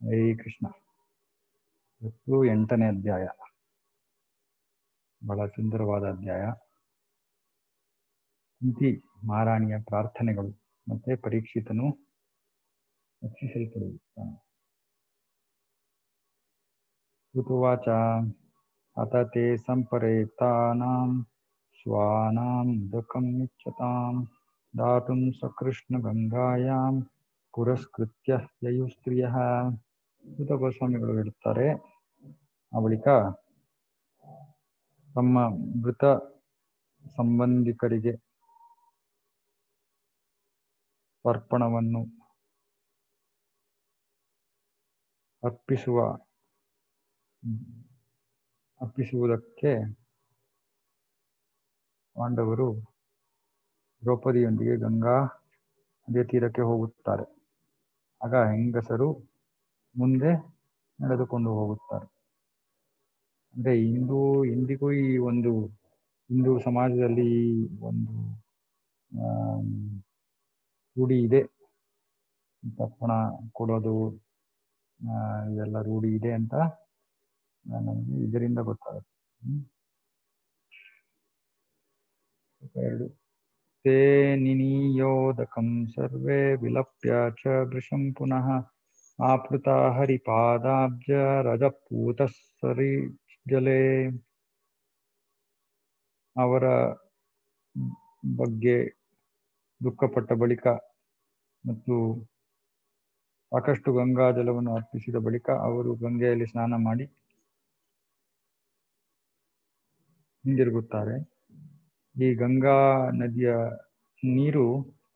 ಹರೇ ಕೃಷ್ಣ ಇವತ್ತು ಎಂಟನೇ ಅಧ್ಯಾಯ ಬಹಳ ಸುಂದರವಾದ ಅಧ್ಯಾಯ ಕುಂತಿ ಮಹಾರಾಣಿಯ ಪ್ರಾರ್ಥನೆಗಳು ಮತ್ತೆ ಪರೀಕ್ಷಿತನು ರಕ್ಷಿಸಲ್ಪಡುತ್ತಾನೆ ಋತುವಾಚ ಅತ ತೇ ಸಂಪರೇತಾನಾಂ ಸ್ವಾನಾಂ ಮುದಕಂ ಇಚ್ಛತಾಂ ದಾತುಂ ಸಕೃಷ್ಣ ಗಂಗಾಯಾಂ ಪುರಸ್ಕೃತ್ಯ ಯಯು ಸ್ತ್ರೀಯ ಋತ ಗೋಸ್ವಾಮಿಗಳು ಹೇಳುತ್ತಾರೆ ಆ ಬಳಿಕ ತಮ್ಮ ಮೃತ ಸಂಬಂಧಿಕರಿಗೆ ತರ್ಪಣವನ್ನು ಅರ್ಪಿಸುವ ಅರ್ಪಿಸುವುದಕ್ಕೆ ಪಾಂಡವರು ದ್ರೌಪದಿಯೊಂದಿಗೆ ಗಂಗಾ ನದಿಯ ತೀರಕ್ಕೆ ಹೋಗುತ್ತಾರೆ ಆಗ ಹೆಂಗಸರು ಮುಂದೆ ನಡೆದುಕೊಂಡು ಹೋಗುತ್ತಾರೆ ಅಂದ್ರೆ ಇಂದು ಇಂದಿಗೂ ಈ ಒಂದು ಹಿಂದೂ ಸಮಾಜದಲ್ಲಿ ಒಂದು ರೂಢಿ ಇದೆ ತರ್ಪಣ ಕೊಡೋದು ಇದೆಲ್ಲ ರೂಢಿ ಇದೆ ಅಂತ ನಮಗೆ ಇದರಿಂದ ಗೊತ್ತಾಗುತ್ತೆ ಎರಡು ತೇ ನಿನೀಯೋದಕಂ ಸರ್ವೇ ವಿಲಪ್ಯ ಚ ವೃಷಂ ಪುನಃ ಆಪ್ಲುತ ಹರಿಪಾದಾಬ್ಜ ರಜಪೂತ ಸರಿ ಜಲೆ ಅವರ ಬಗ್ಗೆ ದುಃಖಪಟ್ಟ ಬಳಿಕ ಮತ್ತು ಸಾಕಷ್ಟು ಗಂಗಾ ಜಲವನ್ನು ಅರ್ಪಿಸಿದ ಬಳಿಕ ಅವರು ಗಂಗೆಯಲ್ಲಿ ಸ್ನಾನ ಮಾಡಿ ಹಿಂದಿರುಗುತ್ತಾರೆ ಈ ಗಂಗಾ ನದಿಯ ನೀರು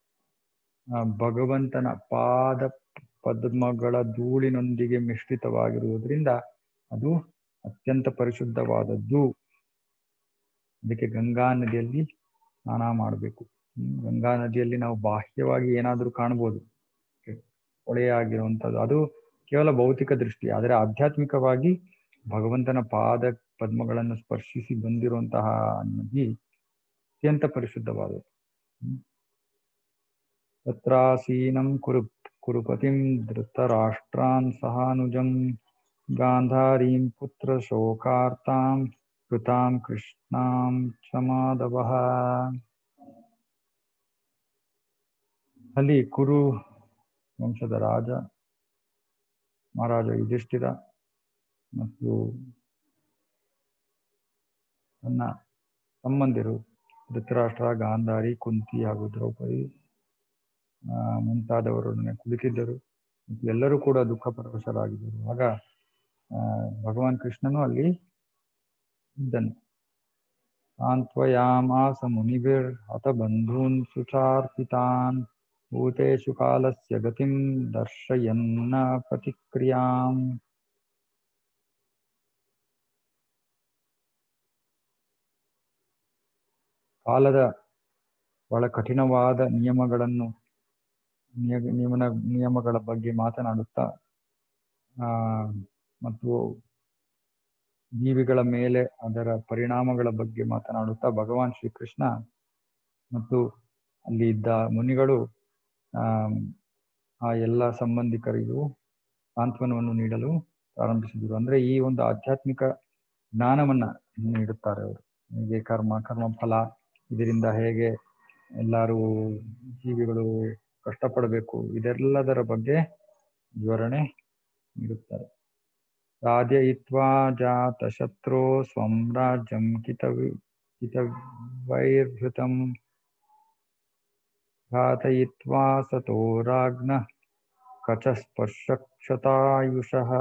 ಭಗವಂತನ ಪಾದ ಪದ್ಮಗಳ ಧೂಳಿನೊಂದಿಗೆ ಮಿಶ್ರಿತವಾಗಿರುವುದರಿಂದ ಅದು ಅತ್ಯಂತ ಪರಿಶುದ್ಧವಾದದ್ದು ಅದಕ್ಕೆ ಗಂಗಾ ನದಿಯಲ್ಲಿ ಸ್ನಾನ ಮಾಡಬೇಕು ಗಂಗಾ ನದಿಯಲ್ಲಿ ನಾವು ಬಾಹ್ಯವಾಗಿ ಏನಾದರೂ ಕಾಣ್ಬೋದು ಹೊಳೆಯಾಗಿರುವಂಥದ್ದು ಅದು ಕೇವಲ ಭೌತಿಕ ದೃಷ್ಟಿ ಆದರೆ ಆಧ್ಯಾತ್ಮಿಕವಾಗಿ ಭಗವಂತನ ಪಾದ ಪದ್ಮಗಳನ್ನು ಸ್ಪರ್ಶಿಸಿ ಬಂದಿರುವಂತಹ ನದಿ ಅತ್ಯಂತ ಪರಿಶುದ್ಧವಾದದ್ದು ತತ್ರಾಸೀನಂ ಕುರು ಕುರುಪತಿಂ ಧೃತರಾಷ್ಟ್ರಾನ್ ಸಹಾನುಜಂ ಗಾಂಧಾರೀಂ ಪುತ್ರ ಶೋಕಾರ್ತಾಂ ಕೃತಾಂ ಕೃಷ್ಣಾಂ ಚಮಾದವ ಅಲ್ಲಿ ಕುರು ವಂಶದ ರಾಜ ಮಹಾರಾಜ ಯುಧಿಷ್ಠಿರ ಮತ್ತು ತನ್ನ ಸಂಬಂಧಿರು ಧೃತರಾಷ್ಟ್ರ ಗಾಂಧಾರಿ ಕುಂತಿ ಹಾಗೂ ದ್ರೌಪದಿ ಮುಂತಾದವರೊಡನೆ ಕುಳಿತಿದ್ದರು ಮತ್ತು ಎಲ್ಲರೂ ಕೂಡ ದುಃಖ ಪರವಶರಾಗಿದ್ದರು ಆಗ ಭಗವಾನ್ ಕೃಷ್ಣನು ಅಲ್ಲಿ ಇದ್ದನು ಸಾಂತ್ವಯಾಮಾಸ ಮುನಿಭಿರ್ ಹತ ಬಂಧೂನ್ ಸುಚಾರ್ಪಿತಾನ್ ಭೂತೇಶು ಕಾಲಸ್ಯ ಗತಿಂ ದರ್ಶಯನ್ನ ಪ್ರತಿಕ್ರಿಯಾಂ ಕಾಲದ ಬಹಳ ಕಠಿಣವಾದ ನಿಯಮಗಳನ್ನು ನಿಯಮನ ನಿಯಮಗಳ ಬಗ್ಗೆ ಮಾತನಾಡುತ್ತಾ ಮತ್ತು ಜೀವಿಗಳ ಮೇಲೆ ಅದರ ಪರಿಣಾಮಗಳ ಬಗ್ಗೆ ಮಾತನಾಡುತ್ತಾ ಭಗವಾನ್ ಶ್ರೀಕೃಷ್ಣ ಮತ್ತು ಅಲ್ಲಿ ಇದ್ದ ಮುನಿಗಳು ಆ ಎಲ್ಲ ಸಂಬಂಧಿಕರಿಗೂ ಸಾಂತ್ವನವನ್ನು ನೀಡಲು ಪ್ರಾರಂಭಿಸಿದರು ಅಂದ್ರೆ ಈ ಒಂದು ಆಧ್ಯಾತ್ಮಿಕ ಜ್ಞಾನವನ್ನ ನೀಡುತ್ತಾರೆ ಅವರು ಹೇಗೆ ಕರ್ಮ ಕರ್ಮ ಫಲ ಇದರಿಂದ ಹೇಗೆ ಎಲ್ಲರೂ ಜೀವಿಗಳು ಕಷ್ಟಪಡಬೇಕು ಇದೆಲ್ಲದರ ಬಗ್ಗೆ ವಿವರಣೆ ನೀಡುತ್ತಾರೆ ರಾಧ್ಯಯಿತ್ವಾ ಜಾತ ಶತ್ರು ಸ್ವಂ ರಾಜ್ಯಂ ಕಿತ ಕಿತವೈರ್ಹೃತಂ ಘಾತಯಿತ್ವಾ ಸತೋ ರಾಜ್ಞ ಕಚ ಸ್ಪರ್ಶಕ್ಷತಾಯುಷಃ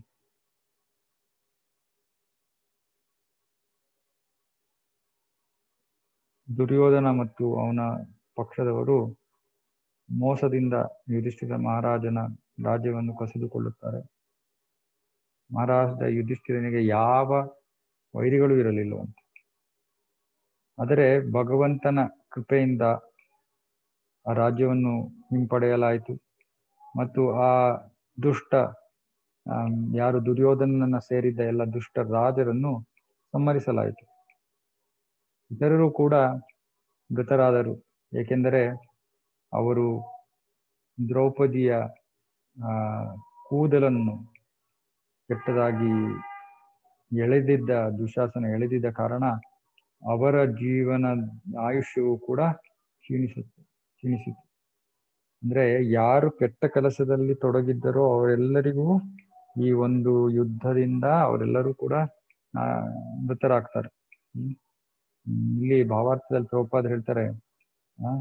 ದುರ್ಯೋಧನ ಮತ್ತು ಅವನ ಪಕ್ಷದವರು ಮೋಸದಿಂದ ಯುಧಿಷ್ಠಿರ ಮಹಾರಾಜನ ರಾಜ್ಯವನ್ನು ಕಸಿದುಕೊಳ್ಳುತ್ತಾರೆ ಮಹಾರಾಜ ಯುಧಿಷ್ಠಿರನಿಗೆ ಯಾವ ವೈರಿಗಳು ಇರಲಿಲ್ಲವಂತೆ ಆದರೆ ಭಗವಂತನ ಕೃಪೆಯಿಂದ ಆ ರಾಜ್ಯವನ್ನು ಹಿಂಪಡೆಯಲಾಯಿತು ಮತ್ತು ಆ ದುಷ್ಟ ಯಾರು ದುರ್ಯೋಧನನ ಸೇರಿದ್ದ ಎಲ್ಲ ದುಷ್ಟ ರಾಜರನ್ನು ಸಂಹರಿಸಲಾಯಿತು ಇತರರು ಕೂಡ ಮೃತರಾದರು ಏಕೆಂದರೆ ಅವರು ದ್ರೌಪದಿಯ ಕೂದಲನ್ನು ಕೆಟ್ಟದಾಗಿ ಎಳೆದಿದ್ದ ದುಶಾಸನ ಎಳೆದಿದ್ದ ಕಾರಣ ಅವರ ಜೀವನ ಆಯುಷ್ಯವು ಕೂಡ ಕ್ಷೀಣಿಸುತ್ತೆ ಕ್ಷೀಣಿಸಿತು ಅಂದ್ರೆ ಯಾರು ಕೆಟ್ಟ ಕೆಲಸದಲ್ಲಿ ತೊಡಗಿದ್ದರೋ ಅವರೆಲ್ಲರಿಗೂ ಈ ಒಂದು ಯುದ್ಧದಿಂದ ಅವರೆಲ್ಲರೂ ಕೂಡ ಆ ಮೃತರಾಗ್ತಾರೆ ಹ್ಮ್ ಇಲ್ಲಿ ಭಾವಾರ್ಥದಲ್ಲಿ ಪ್ರಭುಪಾದ ಹೇಳ್ತಾರೆ ಆ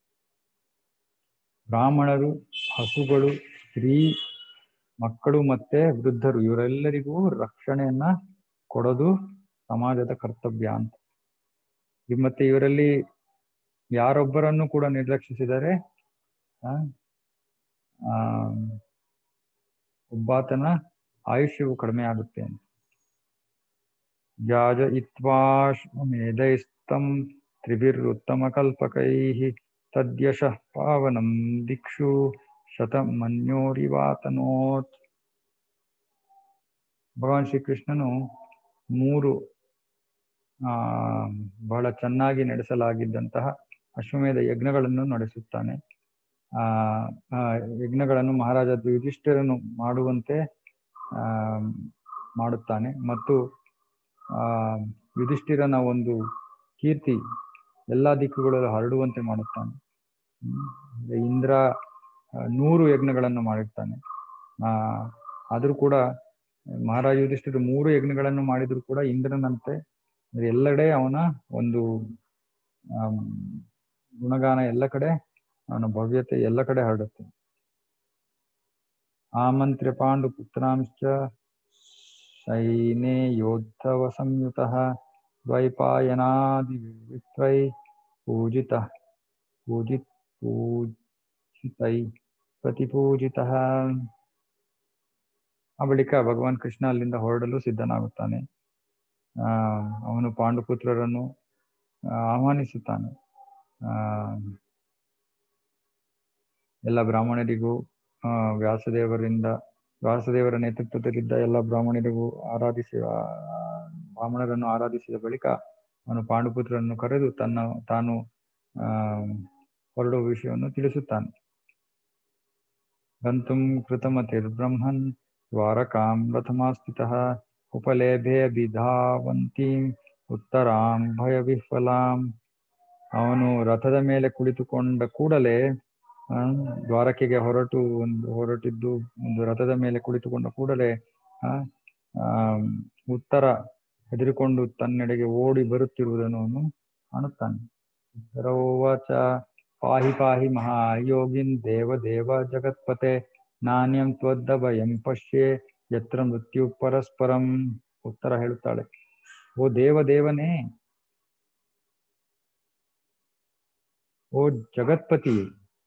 ಬ್ರಾಹ್ಮಣರು ಹಸುಗಳು ಸ್ತ್ರೀ ಮಕ್ಕಳು ಮತ್ತೆ ವೃದ್ಧರು ಇವರೆಲ್ಲರಿಗೂ ರಕ್ಷಣೆಯನ್ನ ಕೊಡೋದು ಸಮಾಜದ ಕರ್ತವ್ಯ ಅಂತ ಮತ್ತೆ ಇವರಲ್ಲಿ ಯಾರೊಬ್ಬರನ್ನು ಕೂಡ ನಿರ್ಲಕ್ಷಿಸಿದರೆ ಆ ಒಬ್ಬಾತನ ಆಯುಷ್ಯವು ಕಡಿಮೆ ಆಗುತ್ತೆ ಅಂತ ಯಾಜ ಇತ್ವಾಶ್ವಮೇಧೈಸ್ತಂ ತ್ರಿಭಿರುತ್ತಮ ಕಲ್ಪಕೈ ತದ್ಯಶಃ ಪಾವನಂ ದಿಕ್ಷು ಶತಮನ್ಯೋರಿವಾತನೋತ್ ಭಗವಾನ್ ಶ್ರೀಕೃಷ್ಣನು ಮೂರು ಆ ಬಹಳ ಚೆನ್ನಾಗಿ ನಡೆಸಲಾಗಿದ್ದಂತಹ ಅಶ್ವಮೇಧ ಯಜ್ಞಗಳನ್ನು ನಡೆಸುತ್ತಾನೆ ಆ ಯಜ್ಞಗಳನ್ನು ಮಹಾರಾಜ ಯುಧಿಷ್ಠಿರನು ಮಾಡುವಂತೆ ಆ ಮಾಡುತ್ತಾನೆ ಮತ್ತು ಆ ಯುಧಿಷ್ಠಿರನ ಒಂದು ಕೀರ್ತಿ ಎಲ್ಲಾ ದಿಕ್ಕುಗಳಲ್ಲೂ ಹರಡುವಂತೆ ಮಾಡುತ್ತಾನೆ ಇಂದ್ರ ನೂರು ಯಜ್ಞಗಳನ್ನು ಮಾಡಿರ್ತಾನೆ ಆ ಆದ್ರೂ ಕೂಡ ಮಹಾರಾಜ ಯುಧಿಷ್ಠಿರ ಮೂರು ಯಜ್ಞಗಳನ್ನು ಮಾಡಿದ್ರು ಕೂಡ ಇಂದ್ರನಂತೆ ಎಲ್ಲೆಡೆ ಅವನ ಒಂದು ಗುಣಗಾನ ಎಲ್ಲ ಕಡೆ ಅವನ ಭವ್ಯತೆ ಎಲ್ಲ ಕಡೆ ಹರಡುತ್ತೆ ಆಮಂತ್ರ್ಯ ಪಾಂಡು ಪುತ್ರಾಂಶ್ಚ ಸೈನೇ ಯೋದ್ಧವ ಸಂಯುತ ದ್ವೈಪಾಯನಾದಿ ವಿಪ್ರೈ ಪೂಜಿತ ಪೂಜಿತ್ ಪೂಜಿತೈ ಪ್ರತಿಪೂಜಿತ ಆ ಬಳಿಕ ಭಗವಾನ್ ಕೃಷ್ಣ ಅಲ್ಲಿಂದ ಹೊರಡಲು ಸಿದ್ಧನಾಗುತ್ತಾನೆ ಆ ಅವನು ಪಾಂಡುಪುತ್ರರನ್ನು ಆಹ್ವಾನಿಸುತ್ತಾನೆ ಆ ಎಲ್ಲ ಬ್ರಾಹ್ಮಣರಿಗೂ ಆ ವ್ಯಾಸದೇವರಿಂದ ವ್ಯಾಸದೇವರ ನೇತೃತ್ವದಲ್ಲಿದ್ದ ಎಲ್ಲ ಬ್ರಾಹ್ಮಣರಿಗೂ ಆರಾಧಿಸಿ ಬ್ರಾಹ್ಮಣರನ್ನು ಆರಾಧಿಸಿದ ಬಳಿಕ ಅವನು ಪಾಂಡುಪುತ್ರರನ್ನು ಕರೆದು ತನ್ನ ತಾನು ಆ ಹೊರಡುವ ವಿಷಯವನ್ನು ತಿಳಿಸುತ್ತಾನೆ ಗಂತುಂ ಕೃತಮತಿರ್ಬ್ರಹ್ಮನ್ ದ್ವಾರಕಾಂ ರಥಮಾಸ್ಥಿತಃ ಉಪಲೇಭೆ ಬಿಧಾವಂತೀಂ ಉತ್ತರಾಂ ಭಯ ವಿಹ್ವಲಾಂ ಅವನು ರಥದ ಮೇಲೆ ಕುಳಿತುಕೊಂಡ ಕೂಡಲೇ ದ್ವಾರಕೆಗೆ ಹೊರಟು ಒಂದು ಹೊರಟಿದ್ದು ಒಂದು ರಥದ ಮೇಲೆ ಕುಳಿತುಕೊಂಡ ಕೂಡಲೇ ಆ ಉತ್ತರ ಹೆದರಿಕೊಂಡು ತನ್ನೆಡೆಗೆ ಓಡಿ ಬರುತ್ತಿರುವುದನ್ನು ಅವನು ಕಾಣುತ್ತಾನೆ ಉತ್ತರೋವಾಚ ಪಾಹಿ ಪಾಹಿ ಮಹಾಯೋಗಿನ್ ದೇವ ದೇವ ಜಗತ್ಪತೆ ನಾಣ್ಯಂ ತ್ವದ್ದ ಭಯಂ ಪಶ್ಯೆ ಯತ್ರ ಮೃತ್ಯು ಪರಸ್ಪರಂ ಉತ್ತರ ಹೇಳುತ್ತಾಳೆ ಓ ದೇವ ದೇವನೇ ಓ ಜಗತ್ಪತಿ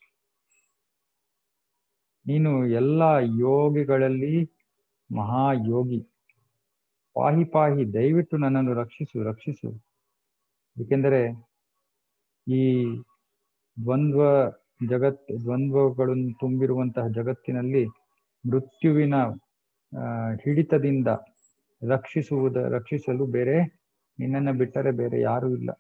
ನೀನು ಎಲ್ಲ ಯೋಗಿಗಳಲ್ಲಿ ಮಹಾಯೋಗಿ ಪಾಹಿ ಪಾಹಿ ದಯವಿಟ್ಟು ನನ್ನನ್ನು ರಕ್ಷಿಸು ರಕ್ಷಿಸು ಏಕೆಂದರೆ ಈ ದ್ವಂದ್ವ ಜಗತ್ ದ್ವಂದ್ವಗಳನ್ನು ತುಂಬಿರುವಂತಹ ಜಗತ್ತಿನಲ್ಲಿ ಮೃತ್ಯುವಿನ ಹಿಡಿತದಿಂದ ರಕ್ಷಿಸುವುದ ರಕ್ಷಿಸಲು ಬೇರೆ ನಿನ್ನನ್ನು ಬಿಟ್ಟರೆ ಬೇರೆ ಯಾರೂ ಇಲ್ಲ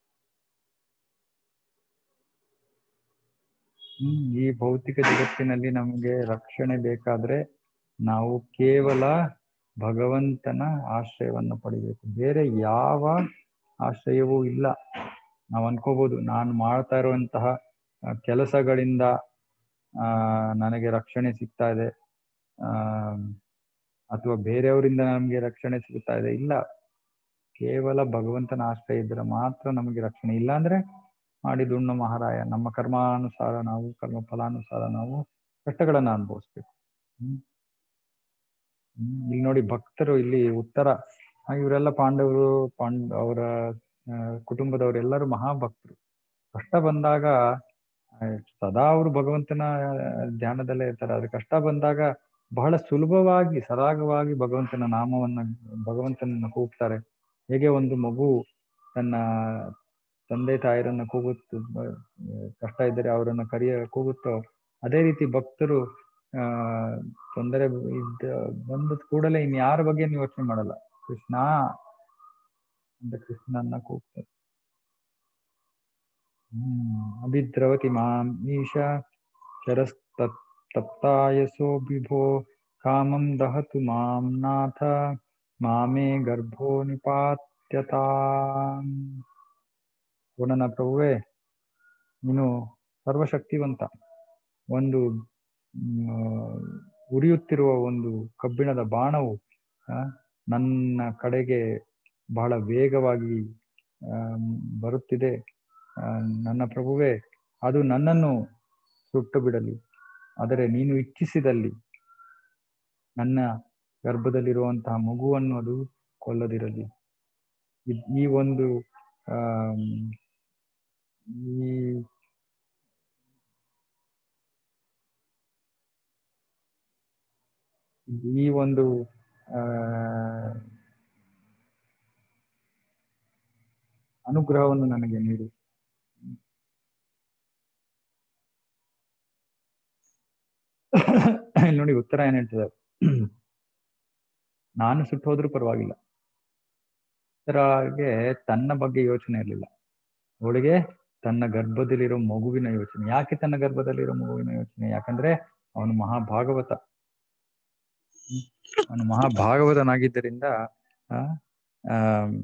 ಹ್ಮ್ ಈ ಭೌತಿಕ ಜಗತ್ತಿನಲ್ಲಿ ನಮಗೆ ರಕ್ಷಣೆ ಬೇಕಾದ್ರೆ ನಾವು ಕೇವಲ ಭಗವಂತನ ಆಶ್ರಯವನ್ನು ಪಡಿಬೇಕು ಬೇರೆ ಯಾವ ಆಶ್ರಯವೂ ಇಲ್ಲ ನಾವು ಅನ್ಕೋಬಹುದು ನಾನು ಮಾಡ್ತಾ ಇರುವಂತಹ ಕೆಲಸಗಳಿಂದ ಆ ನನಗೆ ರಕ್ಷಣೆ ಸಿಗ್ತಾ ಇದೆ ಆ ಅಥವಾ ಬೇರೆಯವರಿಂದ ನಮಗೆ ರಕ್ಷಣೆ ಸಿಗ್ತಾ ಇದೆ ಇಲ್ಲ ಕೇವಲ ಭಗವಂತನ ಆಶ್ರಯ ಇದ್ರೆ ಮಾತ್ರ ನಮಗೆ ರಕ್ಷಣೆ ಇಲ್ಲ ಅಂದ್ರೆ ಮಾಡಿದುಣ್ಣ ಮಹಾರಾಯ ನಮ್ಮ ಕರ್ಮಾನುಸಾರ ನಾವು ಕರ್ಮ ಫಲಾನುಸಾರ ನಾವು ಕಷ್ಟಗಳನ್ನ ಅನುಭವಿಸ್ಬೇಕು ಹ್ಮ್ ಹ್ಮ್ ಇಲ್ಲಿ ನೋಡಿ ಭಕ್ತರು ಇಲ್ಲಿ ಉತ್ತರ ಇವರೆಲ್ಲ ಪಾಂಡವರು ಪಾಂಡ ಅವರ ಕುಟುಂಬದವರೆಲ್ಲರೂ ಮಹಾಭಕ್ತರು ಕಷ್ಟ ಬಂದಾಗ ಸದಾ ಅವರು ಭಗವಂತನ ಧ್ಯಾನದಲ್ಲೇ ಇರ್ತಾರೆ ಆದ್ರೆ ಕಷ್ಟ ಬಂದಾಗ ಬಹಳ ಸುಲಭವಾಗಿ ಸರಾಗವಾಗಿ ಭಗವಂತನ ನಾಮವನ್ನ ಭಗವಂತನನ್ನ ಕೂಗ್ತಾರೆ ಹೇಗೆ ಒಂದು ಮಗು ತನ್ನ ತಂದೆ ತಾಯರನ್ನ ಕೂಗುತ್ತ ಕಷ್ಟ ಇದ್ದರೆ ಅವರನ್ನ ಕರಿಯ ಕೂಗುತ್ತೋ ಅದೇ ರೀತಿ ಭಕ್ತರು ಆ ತೊಂದರೆ ಇದ್ದ ಬಂದ ಕೂಡಲೇ ಇನ್ ಯಾರ ಬಗ್ಗೆ ನೀವು ಯೋಚನೆ ಮಾಡಲ್ಲ ಕೃಷ್ಣ ಅಂತ ಕೃಷ್ಣನ್ನ ಕೂಗ್ತಾರೆ ಹ್ಮ್ ಅಭಿದ್ರವತಿ ಮಾಂ ಈಶ ಚರಸ್ತಪ್ತಾಯಸೋ ಬಿಭೋ ಕಾಮಂ ದಹತು ಮಾಂ ನಾಥ ಮಾಮೇ ಗರ್ಭೋ ನಿಪಾತ್ಯತಾ ಓ ನನ್ನ ಪ್ರಭುವೇ ನೀನು ಸರ್ವಶಕ್ತಿವಂತ ಒಂದು ಮ್, ಉರಿಯುತ್ತಿರುವ ಒಂದು ಕಬ್ಬಿಣದ ಬಾಣವು ಆ, ನನ್ನ ಕಡೆಗೆ ಬಹಳ ವೇಗವಾಗಿ ಆಮ್, ಬರುತ್ತಿದೆ ಆ, ನನ್ನ ಪ್ರಭುವೇ ಅದು ನನ್ನನ್ನು ಸುಟ್ಟು ಬಿಡಲಿ ಆದರೆ ನೀನು ಇಚ್ಛಿಸಿದಲ್ಲಿ ನನ್ನ ಗರ್ಭದಲ್ಲಿರುವಂತಹ ಮಗುವನ್ನು ಅದು ಕೊಲ್ಲದಿರಲಿ ಇದ್- ಈ ಒಂದು ಆಮ್, ಈ ಈ ಒಂದು ಆ, ಅನುಗ್ರಹವನ್ನು ನನಗೆ ನೀಡು ಇಲ್ಲಿ ನೋಡಿ ಉತ್ತರ ಏನ್ ಹೇಳ್ತಿದ್ದಾರೆ ನಾನು ಸುಟ್ಟು ಹೋದ್ರೂ ಪರವಾಗಿಲ್ಲ ಉತ್ತರಗೆ ತನ್ನ ಬಗ್ಗೆ ಯೋಚನೆ ಇರಲಿಲ್ಲ ಅವಳಿಗೆ ತನ್ನ ಗರ್ಭದಲ್ಲಿರೋ ಮಗುವಿನ ಯೋಚನೆ ಯಾಕೆ ತನ್ನ ಗರ್ಭದಲ್ಲಿರೋ ಮಗುವಿನ ಯೋಚನೆ ಯಾಕಂದ್ರೆ ಅವನು ಮಹಾಭಾಗವತ ಹ್ಮ್. ಅವನು ಮಹಾಭಾಗವತನಾಗಿದ್ದರಿಂದ ಆ, ಆಮ್,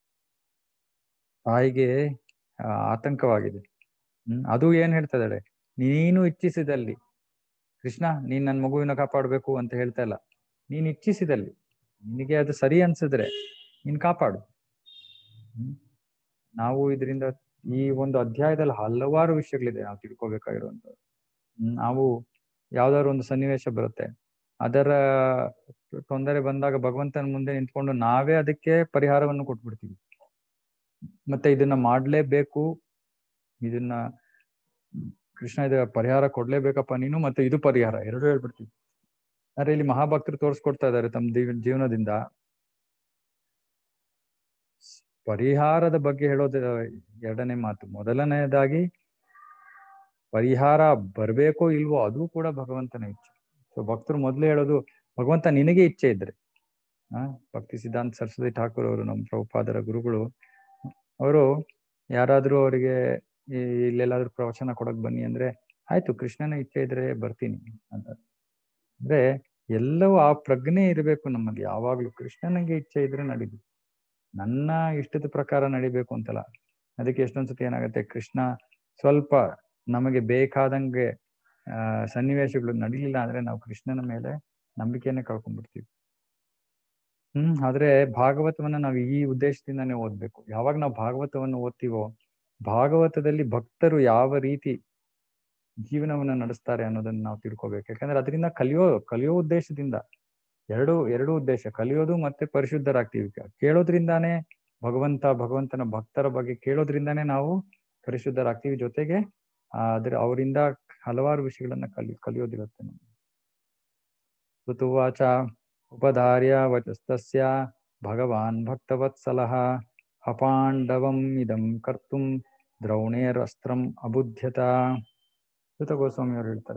ತಾಯಿಗೆ ಆ, ಆತಂಕವಾಗಿದೆ ಹ್ಮ್ ಅದು ಏನ್ ಹೇಳ್ತಾ ಇದ್ದಾಳೆ ನೀನು ಇಚ್ಛಿಸಿದಲ್ಲಿ ಕೃಷ್ಣ ನೀನ್ ನನ್ನ ಮಗುವಿನ ಕಾಪಾಡಬೇಕು ಅಂತ ಹೇಳ್ತಾ ಇಲ್ಲ ನೀನ್ ಇಚ್ಛಿಸಿದಲ್ಲಿ ನಿನಗೆ ಅದು ಸರಿ ಅನ್ಸಿದ್ರೆ ನೀನ್ ಕಾಪಾಡು ಹ್ಮ್ ನಾವು ಇದರಿಂದ ಈ ಒಂದು ಅಧ್ಯಾಯದಲ್ಲಿ ಹಲವಾರು ವಿಷಯಗಳಿದೆ ನಾವು ತಿಳ್ಕೊಬೇಕಾಗಿರುವಂತದ್ದು ಹ್ಮ್, ನಾವು ಯಾವ್ದಾದ್ರು ಒಂದು ಸನ್ನಿವೇಶ ಬರುತ್ತೆ ಅದರ ತೊಂದರೆ ಬಂದಾಗ ಭಗವಂತನ ಮುಂದೆ ನಿಂತ್ಕೊಂಡು ನಾವೇ ಅದಕ್ಕೆ ಪರಿಹಾರವನ್ನು ಕೊಟ್ಬಿಡ್ತೀವಿ ಮತ್ತೆ ಇದನ್ನ ಮಾಡ್ಲೇಬೇಕು ಇದನ್ನ ಕೃಷ್ಣ ಇದ ಪರಿಹಾರ ಕೊಡ್ಲೇಬೇಕಪ್ಪ ನೀನು ಮತ್ತೆ ಇದು ಪರಿಹಾರ ಎರಡು ಹೇಳ್ಬಿಡ್ತೀವಿ ಆದ್ರೆ ಇಲ್ಲಿ ಮಹಾಭಕ್ತರು ತೋರಿಸ್ಕೊಡ್ತಾ ಇದ್ದಾರೆ ತಮ್ಮ ಜೀವ- ಜೀವನದಿಂದ ಪರಿಹಾರದ ಬಗ್ಗೆ ಹೇಳೋದು ಎರಡನೇ ಮಾತು ಮೊದಲನೆಯದಾಗಿ ಪರಿಹಾರ ಬರ್ಬೇಕೋ ಇಲ್ವೋ ಅದು ಕೂಡ ಭಗವಂತನ ಇಚ್ಛೆ ಸೊ ಭಕ್ತರು ಮೊದಲೇ ಹೇಳೋದು ಭಗವಂತ ನಿನಗೆ ಇಚ್ಛೆ ಇದ್ರೆ ಆ ಭಕ್ತಿ ಸಿದ್ಧಾಂತ ಸರಸ್ವತಿ ಠಾಕೂರ್ ಅವರು ನಮ್ಮ ಪ್ರಭುಪಾದರ ಗುರುಗಳು ಅವರು ಯಾರಾದ್ರೂ ಅವರಿಗೆ ಇಲ್ಲೆಲ್ಲಾದ್ರೂ ಪ್ರವಚನ ಕೊಡಕ್ ಬನ್ನಿ ಅಂದ್ರೆ ಆಯ್ತು ಕೃಷ್ಣನ ಇಚ್ಛೆ ಇದ್ರೆ ಬರ್ತೀನಿ ಅಂತ ಅಂದ್ರೆ ಎಲ್ಲವೂ ಆ ಪ್ರಜ್ಞೆ ಇರಬೇಕು ನಮ್ಮಲ್ಲಿ ಯಾವಾಗ್ಲೂ ಕೃಷ್ಣನಿಗೆ ಇಚ್ಛೆ ಇದ್ರೆ ನಡೀದು ನನ್ನ ಇಷ್ಟದ ಪ್ರಕಾರ ನಡಿಬೇಕು ಅಂತಲ್ಲ ಅದಕ್ಕೆ ಎಷ್ಟೊಂದ್ಸತಿ ಏನಾಗುತ್ತೆ ಕೃಷ್ಣ ಸ್ವಲ್ಪ ನಮಗೆ ಬೇಕಾದಂಗೆ ಆ ಸನ್ನಿವೇಶಗಳು ನಡೀಲಿಲ್ಲ ಅಂದ್ರೆ ನಾವು ಕೃಷ್ಣನ ಮೇಲೆ ನಂಬಿಕೆಯನ್ನೇ ಕಳ್ಕೊಂಡ್ಬಿಡ್ತೀವಿ ಹ್ಮ್ ಆದ್ರೆ ಭಾಗವತವನ್ನ ನಾವು ಈ ಉದ್ದೇಶದಿಂದಾನೇ ಓದ್ಬೇಕು ಯಾವಾಗ ನಾವು ಭಾಗವತವನ್ನು ಓದ್ತೀವೋ ಭಾಗವತದಲ್ಲಿ ಭಕ್ತರು ಯಾವ ರೀತಿ ಜೀವನವನ್ನ ನಡೆಸ್ತಾರೆ ಅನ್ನೋದನ್ನ ನಾವು ತಿಳ್ಕೊಬೇಕು ಯಾಕಂದ್ರೆ ಅದರಿಂದ ಕಲಿಯೋ ಕಲಿಯೋ ಉದ್ದೇಶದಿಂದ ಎರಡು ಎರಡು ಉದ್ದೇಶ ಕಲಿಯೋದು ಮತ್ತೆ ಪರಿಶುದ್ಧರಾಗ್ತೀವಿ ಕೇಳೋದ್ರಿಂದಾನೇ ಭಗವಂತ ಭಗವಂತನ ಭಕ್ತರ ಬಗ್ಗೆ ಕೇಳೋದ್ರಿಂದಾನೇ ನಾವು ಪರಿಶುದ್ಧರಾಗ್ತೀವಿ ಜೊತೆಗೆ ಆ ಅದ್ರ ಅವರಿಂದ ಹಲವಾರು ವಿಷಯಗಳನ್ನ ಕಲಿ ಕಲಿಯೋದಿರುತ್ತೆ ನಮ್ಗೆ ಋತುವಾಚ ಉಪಧಾರ್ಯ ವಚಸ್ತಸ್ಯ ಭಗವಾನ್ ಭಕ್ತವತ್ಸಲಃ ಅಪಾಂಡವಂ ಇದಂ ಕರ್ತುಂ ದ್ರೌಣೇರಸ್ತ್ರಂ ಅಬುಧ್ಯತ ಋತ ಗೋಸ್ವಾಮಿ ಅವರು ಹೇಳ್ತಾರೆ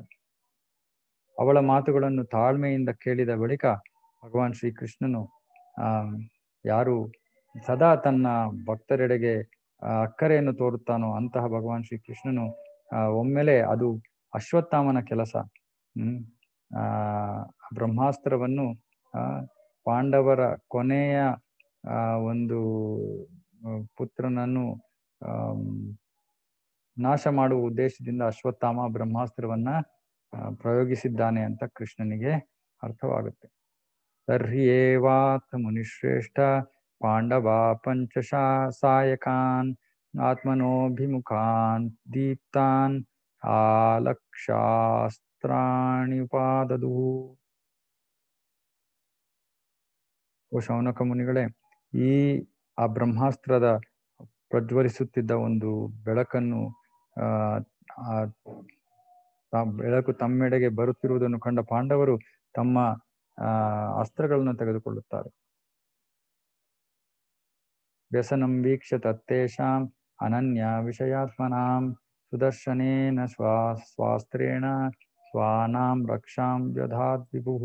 ಅವಳ ಮಾತುಗಳನ್ನು ತಾಳ್ಮೆಯಿಂದ ಕೇಳಿದ ಬಳಿಕ ಭಗವಾನ್ ಶ್ರೀಕೃಷ್ಣನು ಆ ಯಾರು ಸದಾ ತನ್ನ ಭಕ್ತರೆಡೆಗೆ ಆ, ಅಕ್ಕರೆಯನ್ನು ತೋರುತ್ತಾನೋ ಅಂತಹ ಭಗವಾನ್ ಶ್ರೀಕೃಷ್ಣನು ಆ ಒಮ್ಮೆಲೆ ಅದು ಅಶ್ವತ್ಥಾಮನ ಕೆಲಸ ಹ್ಮ್ ಆ ಬ್ರಹ್ಮಾಸ್ತ್ರವನ್ನು ಆ ಪಾಂಡವರ ಕೊನೆಯ ಆ ಒಂದು ಆ, ಪುತ್ರನನ್ನು ಆಮ್, ನಾಶ ಮಾಡುವ ಉದ್ದೇಶದಿಂದ ಅಶ್ವತ್ಥಾಮ ಬ್ರಹ್ಮಾಸ್ತ್ರವನ್ನ ಆ, ಪ್ರಯೋಗಿಸಿದ್ದಾನೆ ಅಂತ ಕೃಷ್ಣನಿಗೆ ಅರ್ಥವಾಗುತ್ತೆ ತರ್ಹಿ ಏವಾತ್ ಮುನಿಶ್ರೇಷ್ಠ ಪಾಂಡವ ಪಂಚಶಾ ಸಾಯಕಾನ್ ಆತ್ಮನೋಭಿಮುಖಾನ್ ದೀಪ್ತಾನ್ ಆಲಕ್ಷಾಸ್ತ್ರಾಣಿ ಉಪಾದದು ಓ ಶೌನಕ ಮುನಿಗಳೇ ಈ ಆ ಬ್ರಹ್ಮಾಸ್ತ್ರದ ಪ್ರಜ್ವಲಿಸುತ್ತಿದ್ದ ಒಂದು ಬೆಳಕನ್ನು ಆ ಆ ತಾ- ಬೆಳಕು ತಮ್ಮೆಡೆಗೆ ಬರುತ್ತಿರುವುದನ್ನು ಕಂಡ ಪಾಂಡವರು ತಮ್ಮ ಆ ಅಸ್ತ್ರಗಳನ್ನು ತೆಗೆದುಕೊಳ್ಳುತ್ತಾರೆ ವ್ಯಸನಂ ವೀಕ್ಷ ತತ್ತೇಷಾಂ ಅನನ್ಯ ವಿಷಯಾತ್ಮನಾಂ ಸುದರ್ಶನೇನ ಸ್ವಾ ಸ್ವಾಸ್ತ್ರೇಣ ಸ್ವಾನಾಂ ರಕ್ಷಾಂ ವ್ಯಧಾತ್ ವಿಭುಃ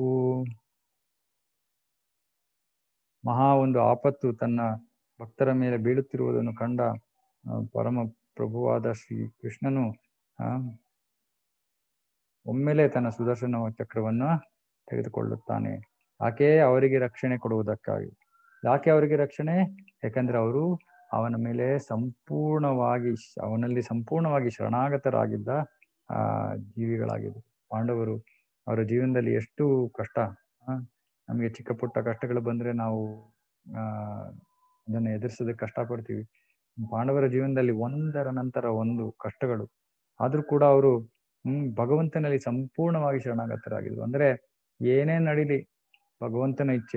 ಮಹಾ ಒಂದು ಆಪತ್ತು ತನ್ನ ಭಕ್ತರ ಮೇಲೆ ಬೀಳುತ್ತಿರುವುದನ್ನು ಕಂಡ ಆ, ಪರಮ ಪ್ರಭುವಾದ ಶ್ರೀ ಕೃಷ್ಣನು ಆ ಒಮ್ಮೆಲೆ ತನ್ನ ಸುದರ್ಶನ ಚಕ್ರವನ್ನ ತೆಗೆದುಕೊಳ್ಳುತ್ತಾನೆ ಯಾಕೆ ಅವರಿಗೆ ರಕ್ಷಣೆ ಕೊಡುವುದಕ್ಕಾಗಿ ಯಾಕೆ ಅವರಿಗೆ ರಕ್ಷಣೆ ಯಾಕಂದ್ರೆ ಅವರು ಅವನ ಮೇಲೆ ಸಂಪೂರ್ಣವಾಗಿ ಅವನಲ್ಲಿ ಸಂಪೂರ್ಣವಾಗಿ ಶರಣಾಗತರಾಗಿದ್ದ ಆ ಜೀವಿಗಳಾಗಿದ್ದರು ಪಾಂಡವರು ಅವರ ಜೀವನದಲ್ಲಿ ಎಷ್ಟು ಕಷ್ಟ ನಮಗೆ ಚಿಕ್ಕ ಪುಟ್ಟ ಕಷ್ಟಗಳು ಬಂದ್ರೆ ನಾವು ಆ ಅದನ್ನು ಎದುರಿಸೋದಕ್ಕೆ ಕಷ್ಟಪಡ್ತೀವಿ ಪಾಂಡವರ ಜೀವನದಲ್ಲಿ ಒಂದರ ನಂತರ ಒಂದು ಕಷ್ಟಗಳು ಆದ್ರೂ ಕೂಡ ಅವರು ಹ್ಮ್ ಭಗವಂತನಲ್ಲಿ ಸಂಪೂರ್ಣವಾಗಿ ಶರಣಾಗತರಾಗಿದ್ರು ಅಂದ್ರೆ ಏನೇ ನಡೀಲಿ ಭಗವಂತನ ಇಚ್ಛೆ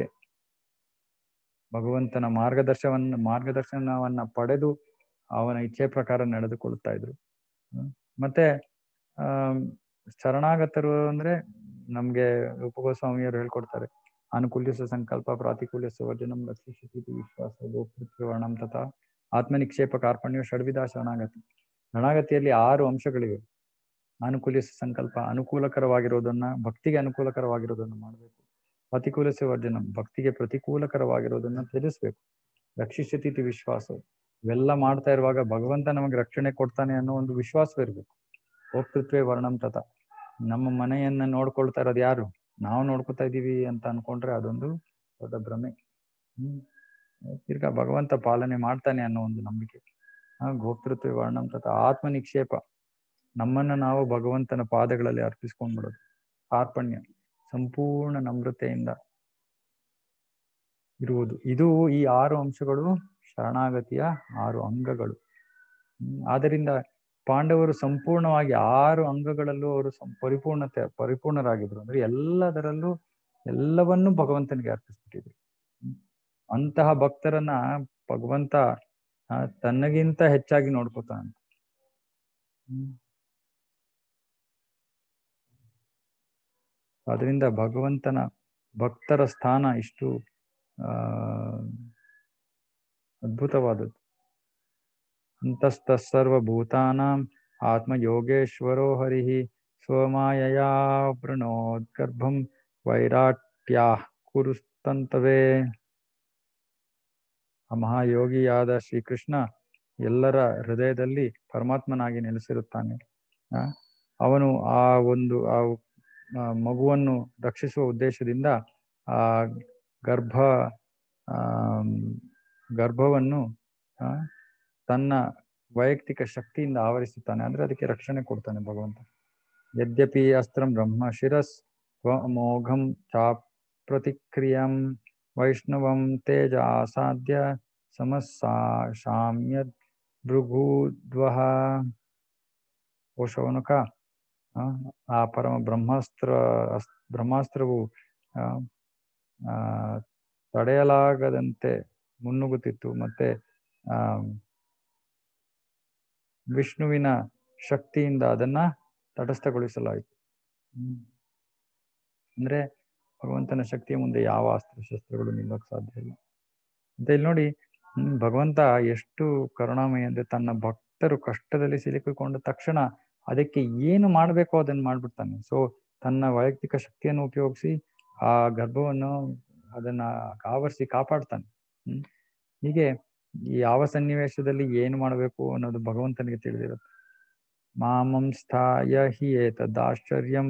ಭಗವಂತನ ಮಾರ್ಗದರ್ಶವನ್ನ ಮಾರ್ಗದರ್ಶನವನ್ನ ಪಡೆದು ಅವನ ಇಚ್ಛೆ ಪ್ರಕಾರ ನಡೆದುಕೊಳ್ತಾ ಇದ್ರು ಮತ್ತೆ ಆ ಶರಣಾಗತರು ಅಂದ್ರೆ ನಮ್ಗೆ ರೂಪಗೋಸ್ವಾಮಿಯವರು ಹೇಳ್ಕೊಡ್ತಾರೆ ಅನುಕೂಲ್ಯಸ ಸಂಕಲ್ಪ ಪ್ರಾತಿಕೂಲ್ಯಸ ವಚನಂ ರಕ್ಷಿಸಿ ವಿಶ್ವಾಸ ಗೋಪೃತ್ಯವರ್ಣಂ ತಥಾ ಆತ್ಮನಿಕ್ಷೇಪ ಕಾರ್ಪಣ್ಯ ಷಡ್ವಿಧ ಶರಣಾಗತಿ ಶರಣಾಗತಿಯಲ್ಲಿ ಆರು ಅಂಶಗಳಿವೆ ಅನುಕೂಲಿಸ ಸಂಕಲ್ಪ ಅನುಕೂಲಕರವಾಗಿರೋದನ್ನ ಭಕ್ತಿಗೆ ಅನುಕೂಲಕರವಾಗಿರೋದನ್ನ ಮಾಡಬೇಕು ಪ್ರತಿಕೂಲಸ ವರ್ಜನ ಭಕ್ತಿಗೆ ಪ್ರತಿಕೂಲಕರವಾಗಿರೋದನ್ನ ತ್ಯಜಿಸ್ಬೇಕು ರಕ್ಷಿಸತಿ ವಿಶ್ವಾಸ ಇವೆಲ್ಲ ಮಾಡ್ತಾ ಇರುವಾಗ ಭಗವಂತ ನಮಗೆ ರಕ್ಷಣೆ ಕೊಡ್ತಾನೆ ಅನ್ನೋ ಒಂದು ವಿಶ್ವಾಸವಿರ್ಬೇಕು ಹೋಗ್ತೃತ್ವೇ ವರ್ಣಂ ತಥ ನಮ್ಮ ಮನೆಯನ್ನ ನೋಡ್ಕೊಳ್ತಾ ಇರೋದು ಯಾರು ನಾವು ನೋಡ್ಕೊತಾ ಇದೀವಿ ಅಂತ ಅನ್ಕೊಂಡ್ರೆ ಅದೊಂದು ದೊಡ್ಡ ಭ್ರಮೆ ಹ್ಮ್ ತಿರ್ಗಾ ಭಗವಂತ ಪಾಲನೆ ಮಾಡ್ತಾನೆ ಅನ್ನೋ ಒಂದು ನಂಬಿಕೆ ಆ ಗೋಪ್ತೃತ್ವ ವರ್ಣಂ ತಥ ಆತ್ಮ ನಿಕ್ಷೇಪ ನಮ್ಮನ್ನ ನಾವು ಭಗವಂತನ ಪಾದಗಳಲ್ಲಿ ಅರ್ಪಿಸ್ಕೊಂಡ್ಬಿಡೋದು ಕಾರ್ಪಣ್ಯ ಸಂಪೂರ್ಣ ನಮ್ರತೆಯಿಂದ ಇರುವುದು ಇದು ಈ ಆರು ಅಂಶಗಳು ಶರಣಾಗತಿಯ ಆರು ಅಂಗಗಳು ಹ್ಮ್ ಆದ್ದರಿಂದ ಪಾಂಡವರು ಸಂಪೂರ್ಣವಾಗಿ ಆರು ಅಂಗಗಳಲ್ಲೂ ಅವರು ಪರಿಪೂರ್ಣತೆ ಪರಿಪೂರ್ಣರಾಗಿದ್ರು ಅಂದ್ರೆ ಎಲ್ಲದರಲ್ಲೂ ಎಲ್ಲವನ್ನೂ ಭಗವಂತನಿಗೆ ಅರ್ಪಿಸ್ಬಿಟ್ಟಿದ್ರು ಅಂತಹ ಭಕ್ತರನ್ನ ಭಗವಂತ ತನ್ನಗಿಂತ ಹೆಚ್ಚಾಗಿ ನೋಡ್ಕೋತಾನೆ ಹ್ಮ್ ಅದರಿಂದ ಭಗವಂತನ ಭಕ್ತರ ಸ್ಥಾನ ಇಷ್ಟು ಆ ಅದ್ಭುತವಾದದ್ದು ಅಂತಸ್ತ ಸರ್ವಭೂತಾನಾಂ ಆತ್ಮ ಯೋಗೇಶ್ವರೋ ಹರಿ ಸ್ವಮಾಯಯಾ ವೃಣೋದ್ಗರ್ಭಂ ವೈರಾಟ್ಯಾ ಕುರುಸ್ತಂತವೇ ಆ ಮಹಾಯೋಗಿಯಾದ ಶ್ರೀಕೃಷ್ಣ ಎಲ್ಲರ ಹೃದಯದಲ್ಲಿ ಪರಮಾತ್ಮನಾಗಿ ನೆಲೆಸಿರುತ್ತಾನೆ ಆ ಅವನು ಆ ಒಂದು ಆ ಮಗುವನ್ನು ರಕ್ಷಿಸುವ ಉದ್ದೇಶದಿಂದ ಆ ಗರ್ಭ ಆ ಗರ್ಭವನ್ನು ಆ ತನ್ನ ವೈಯಕ್ತಿಕ ಶಕ್ತಿಯಿಂದ ಆವರಿಸುತ್ತಾನೆ ಅಂದ್ರೆ ಅದಕ್ಕೆ ರಕ್ಷಣೆ ಕೊಡ್ತಾನೆ ಭಗವಂತ ಯದ್ಯಪಿ ಅಸ್ತ್ರಂ ಬ್ರಹ್ಮ ಶಿರಸ್ ಮೋಘಂ ಚಾಪ್ರತಿಕ್ರಿಯಂ ವೈಷ್ಣವಂ ತೇಜ ಅಸಾಧ್ಯ ಸಮಸ್ಸಾ ಶಾಮ್ಯ ಭೃಗೂದ್ವಹ ಓ ಶೌನಕ ಆ ಪರಮ ಬ್ರಹ್ಮಾಸ್ತ್ರ ಬ್ರಹ್ಮಾಸ್ತ್ರವು ಆ ತಡೆಯಲಾಗದಂತೆ ಮುನ್ನುಗ್ಗುತ್ತಿತ್ತು ಮತ್ತೆ ಆ ವಿಷ್ಣುವಿನ ಶಕ್ತಿಯಿಂದ ಅದನ್ನ ತಟಸ್ಥಗೊಳಿಸಲಾಯಿತು ಹ್ಮ್ ಅಂದ್ರೆ ಭಗವಂತನ ಶಕ್ತಿಯ ಮುಂದೆ ಯಾವ ಅಸ್ತ್ರ ಶಸ್ತ್ರಗಳು ನಿಲ್ಲೋಕ್ ಸಾಧ್ಯ ಇಲ್ಲ ಅಂತ ಇಲ್ಲಿ ನೋಡಿ ಹ್ಮ್ ಭಗವಂತ ಎಷ್ಟು ಕರುಣಾಮಯ ಅಂದ್ರೆ ತನ್ನ ಭಕ್ತರು ಕಷ್ಟದಲ್ಲಿ ಸಿಲುಕಿಕೊಂಡ ತಕ್ಷಣ ಅದಕ್ಕೆ ಏನು ಮಾಡ್ಬೇಕೋ ಅದನ್ನ ಮಾಡ್ಬಿಡ್ತಾನೆ ಸೊ ತನ್ನ ವೈಯಕ್ತಿಕ ಶಕ್ತಿಯನ್ನು ಉಪಯೋಗಿಸಿ ಆ ಗರ್ಭವನ್ನು ಅದನ್ನ ಆವರಿಸಿ ಕಾಪಾಡ್ತಾನೆ ಹ್ಮ್ ಹೀಗೆ ಯಾವ ಸನ್ನಿವೇಶದಲ್ಲಿ ಏನು ಮಾಡಬೇಕು ಅನ್ನೋದು ಭಗವಂತನಿಗೆ ತಿಳಿದಿರುತ್ತೆ ಮಾಮಂ ಸ್ಥಾಯ ಹಿ ಏತದಾಶ್ಚರ್ಯಂ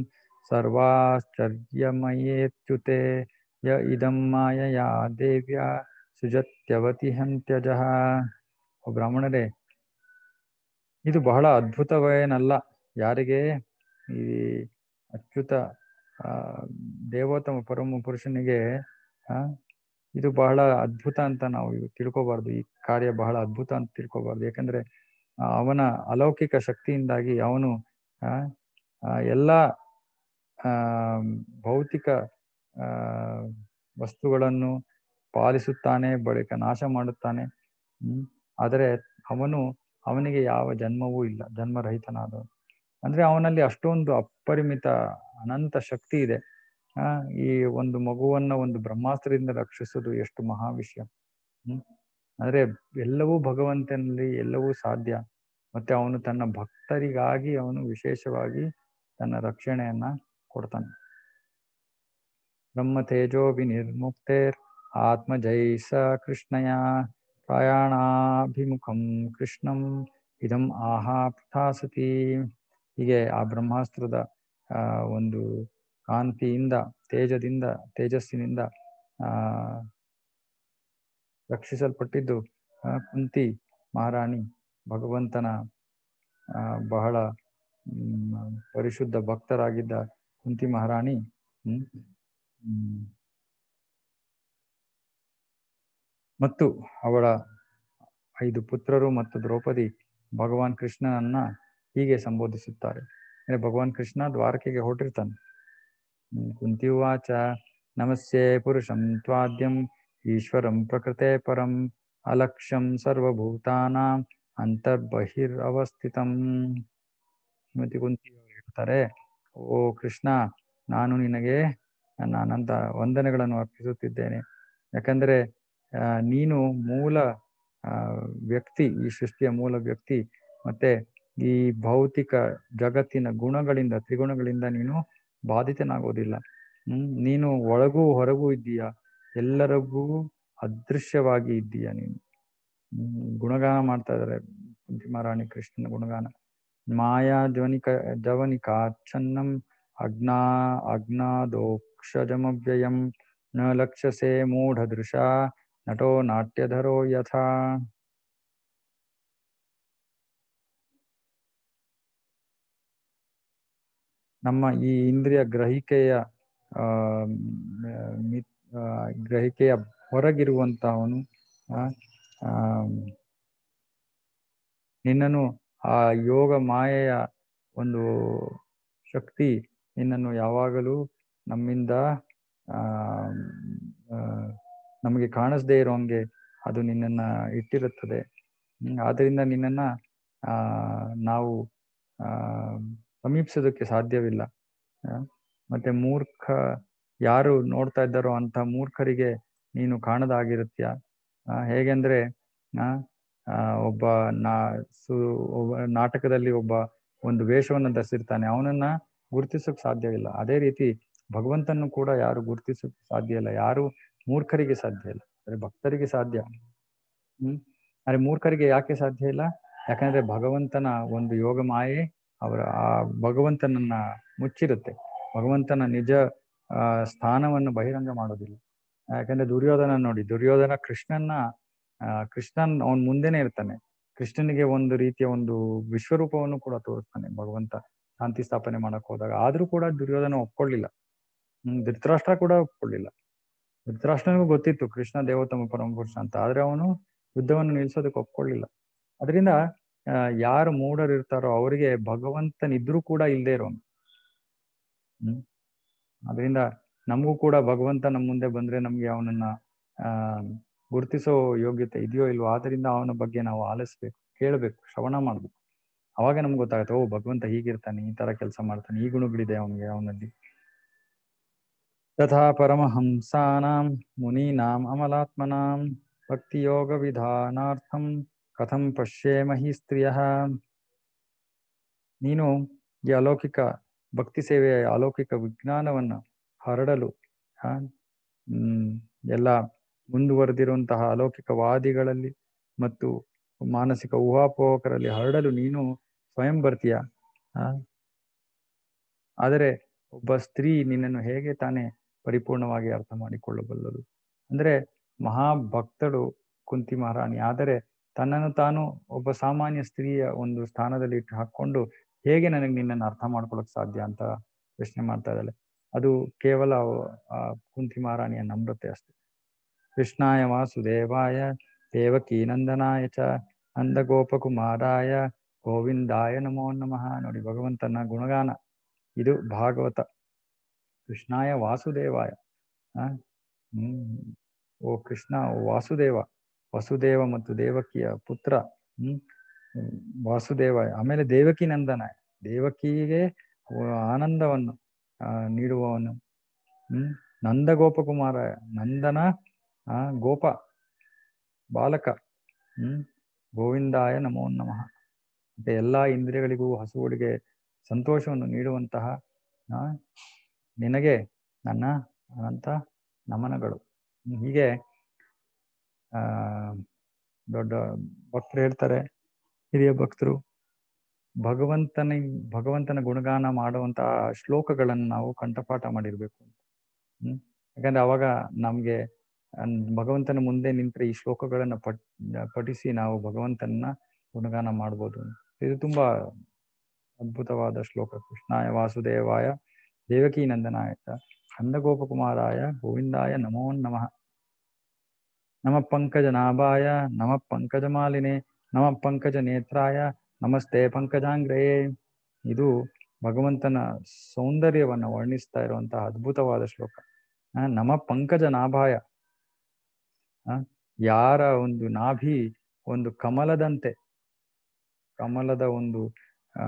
ಸರ್ವಾಶ್ಚರ್ಯಮಯೇತ್ಯುತೆ ಯ ಇದಂ ಮಾಯಯಾ ದೇವ್ಯ ಸುಜತ್ಯವತಿ ಹಂತ್ಯಜಃ ಓ ಬ್ರಾಹ್ಮಣರೇ ಇದು ಬಹಳ ಅದ್ಭುತವೇನಲ್ಲ ಯಾರಿಗೆ ಈ ಅಚ್ಯುತ ಆ ದೇವೋತ್ತಮ ಪರಮ ಪುರುಷನಿಗೆ ಆ ಇದು ಬಹಳ ಅದ್ಭುತ ಅಂತ ನಾವು ತಿಳ್ಕೊಬಾರ್ದು ಈ ಕಾರ್ಯ ಬಹಳ ಅದ್ಭುತ ಅಂತ ತಿಳ್ಕೊಬಾರ್ದು ಯಾಕಂದ್ರೆ ಅವನ ಅಲೌಕಿಕ ಶಕ್ತಿಯಿಂದಾಗಿ ಅವನು ಆ ಎಲ್ಲ ಆ ಭೌತಿಕ ಆ ವಸ್ತುಗಳನ್ನು ಪಾಲಿಸುತ್ತಾನೆ ಬಳಿಕ ನಾಶ ಮಾಡುತ್ತಾನೆ ಹ್ಮ್ ಆದರೆ ಅವನು ಅವನಿಗೆ ಯಾವ ಜನ್ಮವೂ ಇಲ್ಲ ಜನ್ಮರಹಿತನಾದವನು ಅಂದ್ರೆ ಅವನಲ್ಲಿ ಅಷ್ಟೊಂದು ಅಪರಿಮಿತ ಅನಂತ ಶಕ್ತಿ ಇದೆ ಆ ಈ ಒಂದು ಮಗುವನ್ನ ಒಂದು ಬ್ರಹ್ಮಾಸ್ತ್ರದಿಂದ ರಕ್ಷಿಸೋದು ಎಷ್ಟು ಮಹಾ ವಿಷಯ ಹ್ಮ್ ಅಂದ್ರೆ ಎಲ್ಲವೂ ಭಗವಂತನಲ್ಲಿ ಎಲ್ಲವೂ ಸಾಧ್ಯ ಮತ್ತೆ ಅವನು ತನ್ನ ಭಕ್ತರಿಗಾಗಿ ಅವನು ವಿಶೇಷವಾಗಿ ತನ್ನ ರಕ್ಷಣೆಯನ್ನ ಕೊಡ್ತಾನೆ ಬ್ರಹ್ಮ ತೇಜೋ ವಿನಿರ್ಮುಕ್ತೇರ್ ಆತ್ಮ ಜೈಸ ಕೃಷ್ಣಯ ಪ್ರಯಾಣಾಭಿಮುಖಂ ಕೃಷ್ಣಂ ಇದಂ ಆಹಾ ಪ್ರಥಾಸತಿ ಹೀಗೆ ಆ ಬ್ರಹ್ಮಾಸ್ತ್ರದ ಆ ಒಂದು ಕಾಂತಿಯಿಂದ ತೇಜದಿಂದ ತೇಜಸ್ಸಿನಿಂದ ಆ ರಕ್ಷಿಸಲ್ಪಟ್ಟಿದ್ದು ಆ, ಕುಂತಿ ಮಹಾರಾಣಿ ಭಗವಂತನ ಆ, ಬಹಳ ಮ್, ಪರಿಶುದ್ಧ ಭಕ್ತರಾಗಿದ್ದ ಕುಂತಿ ಮಹಾರಾಣಿ ಹ್ಮ್, ಹ್ಮ್, ಮತ್ತು ಅವಳ ಐದು ಪುತ್ರರು ಮತ್ತು ದ್ರೌಪದಿ ಭಗವಾನ್ ಕೃಷ್ಣನನ್ನ ಹೀಗೆ ಸಂಬೋಧಿಸುತ್ತಾರೆ ಅಂದ್ರೆ ಭಗವಾನ್ ಕೃಷ್ಣ ದ್ವಾರಕೆಗೆ ಹೊರಟಿರ್ತಾನೆ ಹ್ಮ್, ಕುಂತಿ ಉವಾಚ ನಮಸ್ಯೆ ಪುರುಷಂ ತ್ವಾದ್ಯಂ ಈಶ್ವರಂ ಪ್ರಕೃತೆ ಪರಂ ಅಲಕ್ಷ್ಯಂ ಸರ್ವಭೂತಾನಾಂ ಅಂತರ್ಬಹಿರ್ ಅವಸ್ಥಿತಂ ಶ್ರೀಮತಿ ಕುಂತಿ ಅವರು ಹೇಳ್ತಾರೆ ಓ ಕೃಷ್ಣ ನಾನು ನಿನಗೆ ನನ್ನ ಅನಂತ ವಂದನೆಗಳನ್ನು ಅರ್ಪಿಸುತ್ತಿದ್ದೇನೆ ಯಾಕಂದ್ರೆ ಆ, ನೀನು ಮೂಲ ಆ, ವ್ಯಕ್ತಿ ಈ ಸೃಷ್ಟಿಯ ಮೂಲ ವ್ಯಕ್ತಿ ಮತ್ತೆ ಈ ಭೌತಿಕ ಜಗತ್ತಿನ ಗುಣಗಳಿಂದ ತ್ರಿಗುಣಗಳಿಂದ ನೀನು ಬಾಧಿತನಾಗೋದಿಲ್ಲ ಹ್ಮ್ ನೀನು ಒಳಗೂ ಹೊರಗೂ ಇದ್ದೀಯ ಎಲ್ಲರಿಗೂ ಅದೃಶ್ಯವಾಗಿ ಇದ್ದೀಯ ನೀನು ಹ್ಮ್ ಗುಣಗಾನ ಮಾಡ್ತಾ ಇದಾರೆ ಕುಂತಿ ಮಹಾರಾಣಿ ಕೃಷ್ಣನ ಗುಣಗಾನ ಮಾಯಾ ಧ್ವನಿಕ ಧ್ವನಿಕಾಚ್ಛನ್ನಂ ಅಗ್ನಾ ಅಗ್ನಾದೋಕ್ಷಜಮವ್ಯಯಂ ನ ಲಕ್ಷಸೆ ಮೂಢದೃಶ ನಟೋ ನಾಟ್ಯಧರೋ ಯಥಾ ನಮ್ಮ ಈ ಇಂದ್ರಿಯ ಗ್ರಹಿಕೆಯ ಆ ಮಿ- ಆ, ಗ್ರಹಿಕೆಯ ಹೊರಗಿರುವಂತಹವನು ಆ, ಆ, ನಿನ್ನನ್ನು ಆ ಯೋಗ ಮಾಯೆಯ ಒಂದು ಶಕ್ತಿ ನಿನ್ನನ್ನು ಯಾವಾಗಲೂ ನಮ್ಮಿಂದ ಆ ಆ, ನಮಗೆ ಕಾಣಿಸದೇ ಇರೋಂಗೆ ಅದು ನಿನ್ನನ್ನ ಇಟ್ಟಿರುತ್ತದೆ ಹ್ಮ್, ಆದ್ರಿಂದ ನಿನ್ನನ್ನ ಆ ನಾವು ಆ ಸಮೀಪಿಸೋದಕ್ಕೆ ಸಾಧ್ಯವಿಲ್ಲ ಆ, ಮತ್ತೆ ಮೂರ್ಖ ಯಾರು ನೋಡ್ತಾ ಇದ್ದಾರೋ ಅಂತ ಮೂರ್ಖರಿಗೆ ನೀನು ಕಾಣದಾಗಿರುತ್ತೀಯ ಆ, ಹೇಗೆಂದ್ರೆ ಆ ಆ, ಒಬ್ಬ ನಾ ಸು ಒಬ್ಬ ನಾಟಕದಲ್ಲಿ ಒಬ್ಬ ಒಂದು ವೇಷವನ್ನ ಧರಿಸಿರ್ತಾನೆ ಅವನನ್ನ ಗುರುತಿಸೋಕ್ ಸಾಧ್ಯವಿಲ್ಲ ಅದೇ ರೀತಿ ಭಗವಂತನು ಕೂಡ ಯಾರು ಗುರುತಿಸೋಕ್ ಸಾಧ್ಯ ಇಲ್ಲ ಯಾರು ಮೂರ್ಖರಿಗೆ ಸಾಧ್ಯ ಇಲ್ಲ ಅಂದ್ರೆ ಭಕ್ತರಿಗೆ ಸಾಧ್ಯ ಹ್ಮ್ ಆದ್ರೆ ಮೂರ್ಖರಿಗೆ ಯಾಕೆ ಸಾಧ್ಯ ಇಲ್ಲ ಯಾಕಂದ್ರೆ ಭಗವಂತನ ಒಂದು ಯೋಗ ಮಾಯೆ ಅವರ ಆ ಭಗವಂತನನ್ನ ಮುಚ್ಚಿರುತ್ತೆ ಭಗವಂತನ ನಿಜ ಆ ಸ್ಥಾನವನ್ನು ಬಹಿರಂಗ ಮಾಡೋದಿಲ್ಲ ಯಾಕಂದ್ರೆ ದುರ್ಯೋಧನ ನೋಡಿ ದುರ್ಯೋಧನ ಕೃಷ್ಣನ್ನ ಆ ಕೃಷ್ಣನ್ ಅವನ್ ಮುಂದೆನೆ ಇರ್ತಾನೆ ಕೃಷ್ಣನಿಗೆ ಒಂದು ರೀತಿಯ ಒಂದು ವಿಶ್ವರೂಪವನ್ನು ಕೂಡ ತೋರಿಸ್ತಾನೆ ಭಗವಂತ ಶಾಂತಿ ಸ್ಥಾಪನೆ ಮಾಡಕ್ ಹೋದಾಗ ಆದ್ರೂ ಕೂಡ ದುರ್ಯೋಧನ ಒಪ್ಕೊಳ್ಳಿಲ್ಲ ಹ್ಮ್ ಧೃತರಾಷ್ಟ್ರ ಕೂಡ ಒಪ್ಕೊಳ್ಳಿಲ್ಲ ಧೃತರಾಷ್ಟ್ರನಿಗೂ ಗೊತ್ತಿತ್ತು ಕೃಷ್ಣ ದೇವೋತ್ತಮ ಪರಮಪುರುಷ ಅಂತ ಆದ್ರೆ ಅವನು ಯುದ್ಧವನ್ನು ನಿಲ್ಸೋದಕ್ಕೆ ಒಪ್ಕೊಳ್ಳಿಲ್ಲ ಅದರಿಂದ ಆ, ಯಾರು ಮೂಢರು ಇರ್ತಾರೋ ಅವರಿಗೆ ಭಗವಂತನಿದ್ರೂ ಕೂಡ ಇಲ್ಲದೆ ಇರೋನು ಹ್ಮ್ ಅದರಿಂದ ನಮಗೂ ಕೂಡ ಭಗವಂತ ನಮ್ಮ ಮುಂದೆ ಬಂದ್ರೆ ನಮ್ಗೆ ಅವನನ್ನ ಆ ಗುರುತಿಸೋ ಯೋಗ್ಯತೆ ಇದೆಯೋ ಇಲ್ವೋ ಆದ್ರಿಂದ ಅವನ ಬಗ್ಗೆ ನಾವು ಆಲಿಸ್ಬೇಕು ಕೇಳಬೇಕು ಶ್ರವಣ ಮಾಡ್ಬೇಕು ಅವಾಗ ನಮ್ಗೆ ಗೊತ್ತಾಗುತ್ತೆ ಓ ಭಗವಂತ ಹೀಗಿರ್ತಾನೆ ಈ ತರ ಕೆಲಸ ಮಾಡ್ತಾನೆ ಈ ಗುಣಗಳಿದೆ ಅವನಿಗೆ ಅವನಲ್ಲಿ ತಥಾ ಪರಮಹಂಸಾನಾಂ ಮುನೀನಾಂ ಅಮಲಾತ್ಮನಾಂ ಭಕ್ತಿಯೋಗ ವಿಧಾನಾರ್ಥಂ ಕಥಂ ಪಶ್ಯೇಮಹಿ ಸ್ತ್ರೀಯ ನೀನು ಈ ಅಲೌಕಿಕ ಭಕ್ತಿ ಸೇವೆಯ ಅಲೌಕಿಕ ವಿಜ್ಞಾನವನ್ನ ಹರಡಲು ಆ, ಹ್ಮ್ ಎಲ್ಲ ಮುಂದುವರೆದಿರುವಂತಹ ಅಲೌಕಿಕವಾದಿಗಳಲ್ಲಿ ಮತ್ತು ಮಾನಸಿಕ ಊಹಾಪೋಹಕರಲ್ಲಿ ಹರಡಲು ನೀನು ಸ್ವಯಂ ಬರ್ತೀಯ ಆ ಆದರೆ ಒಬ್ಬ ಸ್ತ್ರೀ ನಿನ್ನನ್ನು ಹೇಗೆ ತಾನೇ ಪರಿಪೂರ್ಣವಾಗಿ ಅರ್ಥ ಮಾಡಿಕೊಳ್ಳಬಲ್ಲದು ಅಂದ್ರೆ ಮಹಾಭಕ್ತಳು ಕುಂತಿ ಮಹಾರಾಣಿ ಆದರೆ ತನ್ನನ್ನು ತಾನು ಒಬ್ಬ ಸಾಮಾನ್ಯ ಸ್ತ್ರೀಯ ಒಂದು ಸ್ಥಾನದಲ್ಲಿ ಇಟ್ಟು ಹಾಕೊಂಡು ಹೇಗೆ ನನಗೆ ನಿನ್ನನ್ನು ಅರ್ಥ ಮಾಡ್ಕೊಳಕ್ ಸಾಧ್ಯ ಅಂತ ಪ್ರಶ್ನೆ ಮಾಡ್ತಾ ಇದ್ದಾಳೆ ಅದು ಕೇವಲ ಆ ಕುಂತಿ ಮಹಾರಾಣಿಯ ನಮ್ರತೆ ಅಷ್ಟೆ ಕೃಷ್ಣಾಯ ವಾಸುದೇವಾಯ ದೇವಕಿ ನಂದನಾಯ ಚ ನಂದಗೋಪಕುಮಾರಾಯ ಗೋವಿಂದಾಯ ನಮೋ ನಮಃ ನೋಡಿ ಭಗವಂತನ ಗುಣಗಾನ ಇದು ಭಾಗವತ ಕೃಷ್ಣಾಯ ವಾಸುದೇವಾಯ ಆ ಹ್ಮ್ ಓ ಕೃಷ್ಣ ಓ ವಾಸುದೇವ ವಸುದೇವ ಮತ್ತು ದೇವಕಿಯ ಪುತ್ರ ಹ್ಮ್ ಹ್ಮ್, ವಾಸುದೇವಾಯ ಆಮೇಲೆ ದೇವಕಿ ನಂದನಾಯ ದೇವಕಿಗೆ ಆನಂದವನ್ನು ಆ ನೀಡುವವನು ಹ್ಮ್ ನಂದ ಗೋಪಕುಮಾರಾಯ ನಂದನ ಆ ಗೋಪ ಬಾಲಕ ಹ್ಮ್ ಗೋವಿಂದಾಯ ನಮೋ ನಮಃ ಮತ್ತೆ ಎಲ್ಲಾ ಇಂದ್ರಿಯಗಳಿಗೂ ಹಸುಗಳಿಗೆ ಸಂತೋಷವನ್ನು ನೀಡುವಂತಹ ಆ ನಿನಗೆ ನನ್ನ ಅನಂತ ನಮನಗಳು ಹ್ಮ್, ಹೀಗೆ ಆ ದೊಡ್ಡ ಭಕ್ತರು ಹೇಳ್ತಾರೆ ಹಿರಿಯ ಭಕ್ತರು ಭಗವಂತನ ಭಗವಂತನ ಗುಣಗಾನ ಮಾಡುವಂತಹ ಶ್ಲೋಕಗಳನ್ನು ನಾವು ಕಂಠಪಾಠ ಮಾಡಿರ್ಬೇಕು ಹ್ಮ್ ಯಾಕಂದ್ರೆ ಅವಾಗ ನಮ್ಗೆ ಅನ್- ಭಗವಂತನ ಮುಂದೆ ನಿಂತ್ರೆ ಈ ಶ್ಲೋಕಗಳನ್ನ ಪಟ್ ಪಠಿಸಿ ನಾವು ಭಗವಂತನ ಗುಣಗಾನ ಮಾಡ್ಬೋದು ಇದು ತುಂಬಾ ಅದ್ಭುತವಾದ ಶ್ಲೋಕ ಕೃಷ್ಣಾಯ ವಾಸುದೇವಾಯ ದೇವಕಿ ನಂದನಾಯ ಚ ಕಂದಗೋಪಕುಮಾರಾಯ ಗೋವಿಂದಾಯ ನಮೋ ನಮಃ ನಮ ಪಂಕಜನಾಭಾಯ ನಮ ಪಂಕಜಮಾಲಿನೆ ನಮ ಪಂಕಜ ನೇತ್ರಾಯ ನಮಸ್ತೆ ಪಂಕಜಾಂಗ್ರಯೇ ಇದು ಭಗವಂತನ ಸೌಂದರ್ಯವನ್ನ ವರ್ಣಿಸ್ತಾ ಇರುವಂತಹ ಅದ್ಭುತವಾದ ಶ್ಲೋಕ ಆ, ನಮ ಪಂಕಜ ನಾಭಾಯ ಆ, ಯಾರ ಒಂದು ನಾಭಿ ಒಂದು ಕಮಲದಂತೆ ಕಮಲದ ಒಂದು ಆ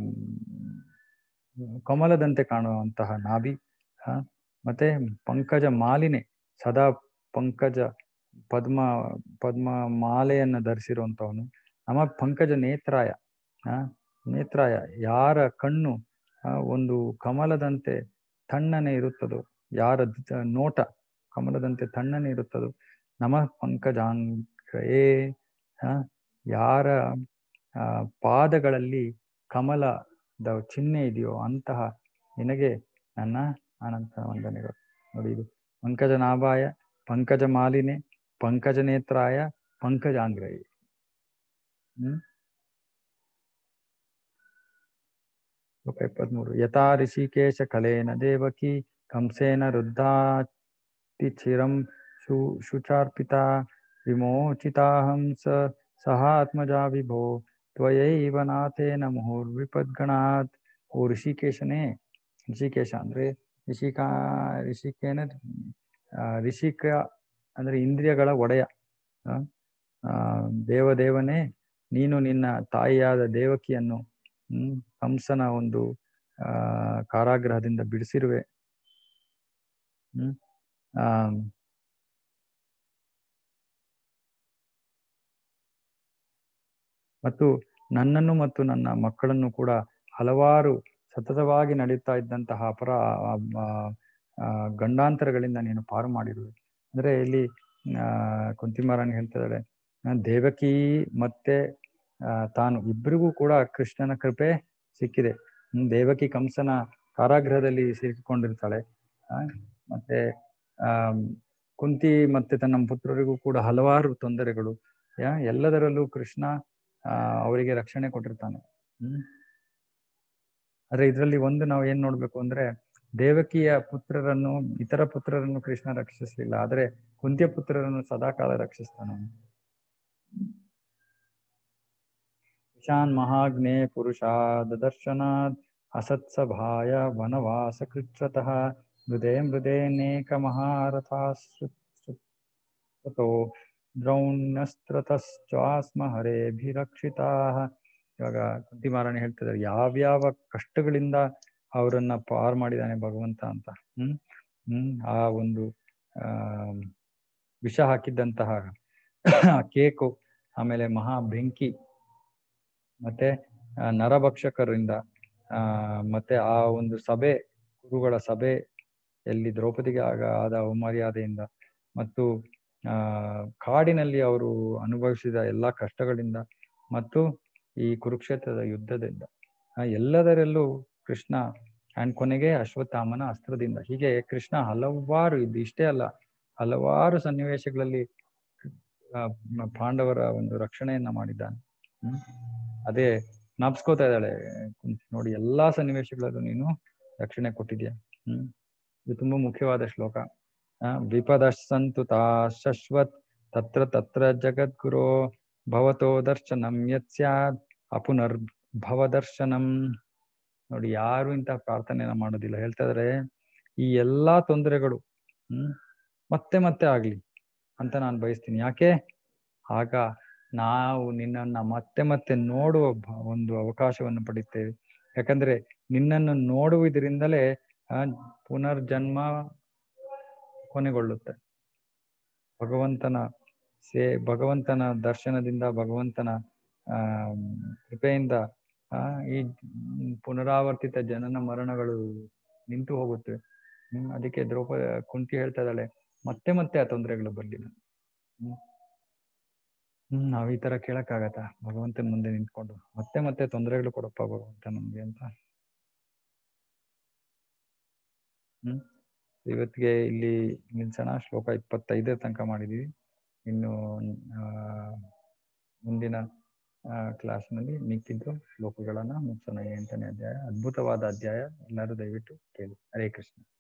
ಕಮಲದಂತೆ ಕಾಣುವಂತಹ ನಾಭಿ ಆ, ಮತ್ತೆ ಪಂಕಜ ಮಾಲಿನೆ ಸದಾ ಪಂಕಜ ಪದ್ಮ ಪದ್ಮ ಮಾಲೆಯನ್ನ ಧರಿಸಿರುವಂತವನು ನಮ್ಮ ಪಂಕಜ ನೇತ್ರಾಯ ಆ ನೇತ್ರಾಯ ಯಾರ ಕಣ್ಣು ಆ, ಒಂದು ಕಮಲದಂತೆ ತಣ್ಣನೆ ಇರುತ್ತದೋ ಯಾರ ದ- ನೋಟ ಕಮಲದಂತೆ ತಣ್ಣನೆ ಇರುತ್ತದೋ ನಮ ಪಂಕಜಾಂಗ್ರಯೇ ಆ, ಯಾರ ಆ, ಪಾದಗಳಲ್ಲಿ ಕಮಲದ ಚಿಹ್ನೆ ಇದೆಯೋ ಅಂತಹ ನಿನಗೆ ನನ್ನ ಅನಂತ ವಂದನೆಗಳು ನೋಡಿ ಇದು ಪಂಕಜನಾಭಾಯ ಪಂಕಜ ಮಾಲಿನೆ ಪಂಕಜ ನೇತ್ರಾಯ ಪಂಕಜಾಂಗ್ರಯೇ ಹ್ಮ್ ಶ್ಲೋಕ ಇಪ್ಪತ್ಮೂರು ಯಥಾ ಋಷಿಕೇಶ ಕಲೇನ ದೇವಕಿ ಕಂಸೇನ ರುದ್ಧಾತಿ ಚಿರಂ ಶು ಶುಚಾರ್ಪಿತ ವಿಮೋಚಿತಾಹಂ ಸ ಸಹಾತ್ಮಜಾ ವಿಭೋ ತ್ವಯೈವ ನಾಥೇನ ಮುಹುರ್ವಿಪದ್ಗಣಾತ್ ಓ ಋಷಿಕೇಶನೇ ಋಷಿಕೇಶ ಅಂದ್ರೆ ಋಷಿಕಾ ಋಷಿಕೇನ ಆ, ಋಷಿಕ ಅಂದ್ರೆ ಇಂದ್ರಿಯಗಳ ಒಡೆಯ ಆ, ಆ, ದೇವದೇವನೇ ನೀನು ನಿನ್ನ ತಾಯಿಯಾದ ದೇವಕಿಯನ್ನು ಹ್ಮ್ ಕಂಸನ ಒಂದು ಆ ಕಾರಾಗೃಹದಿಂದ ಬಿಡಿಸಿರುವೆ ಹ್ಮ್ ಆ ಮತ್ತು ನನ್ನನ್ನು ಮತ್ತು ನನ್ನ ಮಕ್ಕಳನ್ನು ಕೂಡ ಹಲವಾರು ಸತತವಾಗಿ ನಡೀತಾ ಇದ್ದಂತಹ ಅಪರ ಆ, ಆ, ಆ, ಗಂಡಾಂತರಗಳಿಂದ ನೀನು ಪಾರು ಮಾಡಿರುವೆ ಅಂದ್ರೆ ಇಲ್ಲಿ ಆ ಕುಂತಿಮಾರಾಣಿ ಹೇಳ್ತಿದ್ದಾಳೆ ಆ, ದೇವಕಿ ಮತ್ತೆ ಆ, ತಾನು ಇಬ್ಬರಿಗೂ ಕೂಡ ಕೃಷ್ಣನ ಕೃಪೆ ಸಿಕ್ಕಿದೆ ಹ್ಮ್, ದೇವಕಿ ಕಂಸನ ಕಾರಾಗೃಹದಲ್ಲಿ ಸಿಕ್ಕಿಕೊಂಡಿರ್ತಾಳೆ ಆ, ಮತ್ತೆ ಆ ಕುಂತಿ ಮತ್ತೆ ತನ್ನ ಪುತ್ರರಿಗೂ ಕೂಡ ಹಲವಾರು ತೊಂದರೆಗಳು ಯಾ ಎಲ್ಲದರಲ್ಲೂ ಕೃಷ್ಣ ಆ ಅವರಿಗೆ ರಕ್ಷಣೆ ಕೊಟ್ಟಿರ್ತಾನೆ ಹ್ಮ್ ಆದ್ರೆ ಇದರಲ್ಲಿ ಒಂದು ನಾವು ಏನ್ ನೋಡ್ಬೇಕು ಅಂದ್ರೆ ದೇವಕಿಯ ಪುತ್ರರನ್ನು ಇತರ ಪುತ್ರರನ್ನು ಕೃಷ್ಣ ರಕ್ಷಿಸಲಿಲ್ಲ ಆದ್ರೆ ಕುಂತಿಯ ಪುತ್ರರನ್ನು ಸದಾಕಾಲ ರಕ್ಷಿಸ್ತಾನೆ ಅವನು. ಈಶಾನ್ ಮಹಾಗ್ನೇ ಪುರುಷಾದ ದರ್ಶನಾತ್ ಅಸತ್ಸಭಾಯ ವನವಾಸ ಕೃಚ್ಛತಃ ಮೃದೇ ಮೃದೇನೇಕ ಮಹಾರಥಾಶ್ರುತೋ ದ್ರೌಣ್ಯಸ್ತ್ರತಶ್ಚಾಸ್ಮ ಹರೇಭಿರಕ್ಷಿತಾ ಇವಾಗ ಕುಂತಿ ಮಹಾರಾಣಿ ಹೇಳ್ತಿದ್ದಾರೆ ಯಾವ್ಯಾವ ಕಷ್ಟಗಳಿಂದ ಅವರನ್ನ ಪಾರ್ ಮಾಡಿದಾನೆ ಭಗವಂತ ಅಂತ ಹ್ಮ್ ಹ್ಮ್ ಆ ಒಂದು ಆ ವಿಷ ಹಾಕಿದ್ದಂತಹ ಕೇಕು ಆಮೇಲೆ ಮಹಾ ಬೆಂಕಿ ಮತ್ತೆ ಆ, ನರಭಕ್ಷಕರಿಂದ ಆ ಮತ್ತೆ ಆ ಒಂದು ಸಭೆ ಗುರುಗಳ ಸಭೆ ಎಲ್ಲಿ ದ್ರೌಪದಿಗೆ ಆಗ ಆದ ಅವಮರ್ಯಾದೆಯಿಂದ ಮತ್ತು ಆ ಕಾಡಿನಲ್ಲಿ ಅವರು ಅನುಭವಿಸಿದ ಎಲ್ಲಾ ಕಷ್ಟಗಳಿಂದ ಮತ್ತು ಈ ಕುರುಕ್ಷೇತ್ರದ ಯುದ್ಧದಿಂದ ಆ, ಎಲ್ಲದರಲ್ಲೂ ಕೃಷ್ಣ ಅಂಡ್ ಕೊನೆಗೆ ಅಶ್ವತ್ಥಾಮನ ಅಸ್ತ್ರದಿಂದ ಹೀಗೆ ಕೃಷ್ಣ ಹಲವಾರು ಇದು ಇಷ್ಟೇ ಅಲ್ಲ ಹಲವಾರು ಸನ್ನಿವೇಶಗಳಲ್ಲಿ ಆ, ಮ- ಪಾಂಡವರ ಒಂದು ರಕ್ಷಣೆಯನ್ನ ಮಾಡಿದ್ದಾನೆ ಹ್ಮ್ ಅದೇ ಜ್ಞಾಪಿಸ್ಕೋತಾ ಇದ್ದಾಳೆ ಕುಂತಿ ನೋಡಿ ಎಲ್ಲಾ ಸನ್ನಿವೇಶಗಳಲ್ಲೂ ನೀನು ರಕ್ಷಣೆ ಕೊಟ್ಟಿದ್ಯಾ ಹ್ಮ್ ಇದು ತುಂಬಾ ಮುಖ್ಯವಾದ ಶ್ಲೋಕ ಆ, ವಿಪದಸ್ಸಂತು ತಾ ಶಶ್ವತ್ ತತ್ರ ತತ್ರ ಜಗದ್ಗುರೋ ಭವತೋ ದರ್ಶನಂ ಯತ್ ಸ್ಯಾತ್ ಅಪುನರ್ಭವ ದರ್ಶನಂ ನೋಡಿ ಯಾರು ಇಂತಹ ಪ್ರಾರ್ಥನೆಯನ್ನ ಮಾಡೋದಿಲ್ಲ ಹೇಳ್ತಾ ಇದಾರೆ ಈ ಎಲ್ಲಾ ತೊಂದರೆಗಳು ಹ್ಮ್ ಮತ್ತೆ ಮತ್ತೆ ಆಗ್ಲಿ ಅಂತ ನಾನು ಬಯಸ್ತೀನಿ ಯಾಕೆ ಆಗ ನಾವು ನಿನ್ನನ್ನ ಮತ್ತೆ ಮತ್ತೆ ನೋಡುವ ಭ- ಒಂದು ಅವಕಾಶವನ್ನು ಪಡಿತೇವೆ ಯಾಕಂದ್ರೆ ನಿನ್ನನ್ನು ನೋಡುವುದರಿಂದಲೇ ಆ, ಪುನರ್ಜನ್ಮ ಕೊನೆಗೊಳ್ಳುತ್ತೆ ಭಗವಂತನ ಸೇ ಭಗವಂತನ ದರ್ಶನದಿಂದ ಭಗವಂತನ ಆ ಕೃಪೆಯಿಂದ ಆ ಈ ಪುನರಾವರ್ತಿತ ಜನನ ಮರಣಗಳು ನಿಂತು ಹೋಗುತ್ತೆ ಹ್ಮ್ ಅದಕ್ಕೆ ದ್ರೌಪದಿ ಕುಂತಿ ಹೇಳ್ತಾ ಇದ್ದಾಳೆ ಮತ್ತೆ ಮತ್ತೆ ಆ ತೊಂದರೆಗಳು ಬರ್ಲಿ ಹ್ಮ್ ಹ್ಮ್ ನಾವ್ ಈ ತರ ಕೇಳಕ್ಕಾಗತ್ತಾ ಭಗವಂತನ ಮುಂದೆ ನಿಂತ್ಕೊಂಡು ಮತ್ತೆ ಮತ್ತೆ ತೊಂದರೆಗಳು ಕೊಡಪ್ಪ ಭಗವಂತ ನಮ್ಗೆ ಅಂತ ಹ್ಮ್ ಇವತ್ತಿಗೆ ಇಲ್ಲಿ ನಿಲ್ಸೋಣ ಶ್ಲೋಕ ಇಪ್ಪತ್ತೈದರ ತನಕ ಮಾಡಿದೀವಿ ಇನ್ನು ಆ ಮುಂದಿನ ಕ್ಲಾಸ್ನಲ್ಲಿ ಮಿಕ್ಕಿದ್ದು ಶ್ಲೋಕಗಳನ್ನ ಮುಗಿಸೋಣ ಎಂಟನೇ ಅಧ್ಯಾಯ ಅದ್ಭುತವಾದ ಅಧ್ಯಾಯ ಎಲ್ಲರೂ ದಯವಿಟ್ಟು ಕೇಳಿ ಹರೇ ಕೃಷ್ಣ